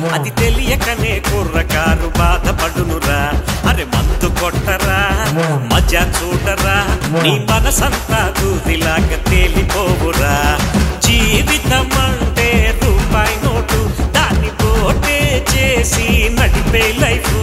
అది తెలియకనే కుర్రకారు బాధపడునురా అరే మందు కొట్టరా మజా చూడరా నీ మనసంతా దూదిలాగా తేలిపోవురా జీవితం అంటే రూపాయి నోటు దాన్ని పోటే చేసి నడిపే లైఫ్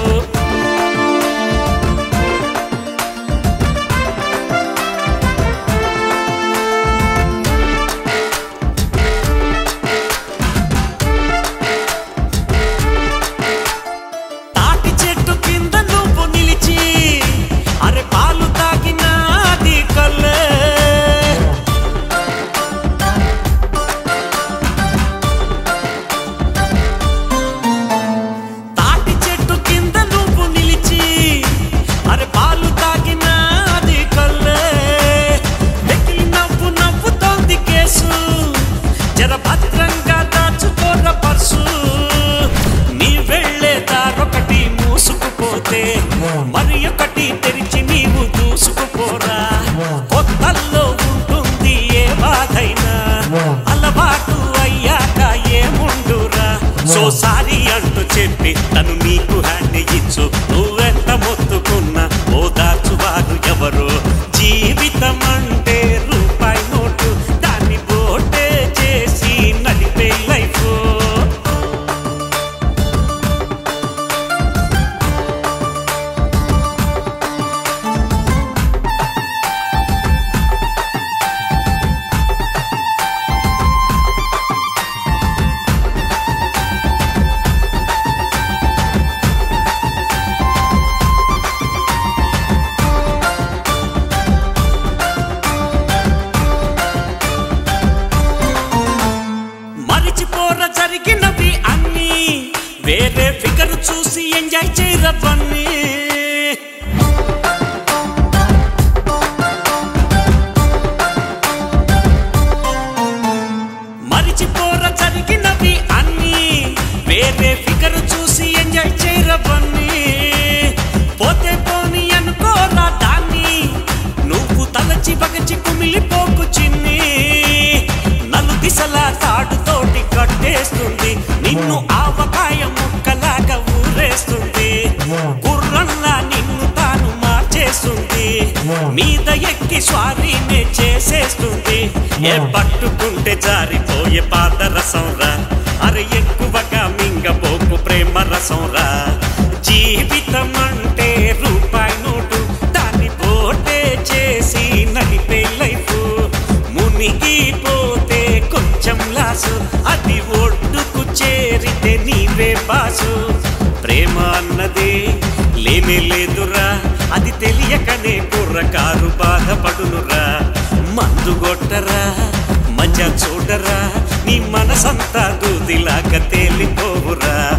తాటి చెట్టు కింద నువ్వు నిలిచి అరే పాలు తాగినాది కల్లే తాటి చెట్టు కింద నువ్వు నిలిచి అరే పాలు తాగినాది కల్లే వెకిలి నవ్వు నవ్వుతోంది కేసు జర భద్రంగా దాచుకోర పర్సు నీ వెళ్ళే దారొకటి మూసుకుపోతే మరి ఒకటి తెరిచి నీవు దూసుకుపోరా కొత్తల్లో ఉంటుంది ఏ బాధైనా అలవాటు అయ్యాక ఏముండురా సో సారీ అంటూ చెప్పి తను నీకు హ్యాండ్ ఇచ్చు నువ్వెంత మొత్తుకున్నా ఓదార్చువారు ఎవరు జీవితం అంటే రూపాయి నోటు దాన్ని బోటే చేసి నడిపే లైఫ్ మరిచిపోర జరిగినవి అన్ని వేరే ఫిగర్ చూసి ఎంజాయ్ చేయరవన్నీ మరిచిపోర జరిగినవి అన్ని వేరే ఫిగర్ చూసి ఎంజాయ్ చేయరవన్నీ పోతే పోని అనుకోరా దాన్ని నువ్వు తలచి బగచి కుమిలిపోకు చిన్ని నలు దిశలా తాడుతోటి కట్టేస్తుంది నిన్ను ఆవకాయ ముక్కలాగా ఊరేస్తుంది గుర్రంలా నిన్ను తాను మార్చేస్తుంది మీద ఎక్కి స్వారీనే చేసేస్తుంది ఏ పట్టుకుంటే జారిపోయే పాదరసం రా అరే ఎక్కువగా మింగపోకు ప్రేమ రసం రా జీవితం అంటే రూపాయి నోటు దాన్ని పోటే చేసి నడిపే లైఫ్ మునిగిపోతే కొంచెం లాసు అది ఒడ్డుకు చేరితే నీవే బాసు ప్రేమ అన్నది లేనే లేదురా అది తెలియకనే కుర్రకారు బాధపడునురా మందు కొట్టరా మజా చూడరా నీ మనసంతా దూదిలాగా తేలిపోవురా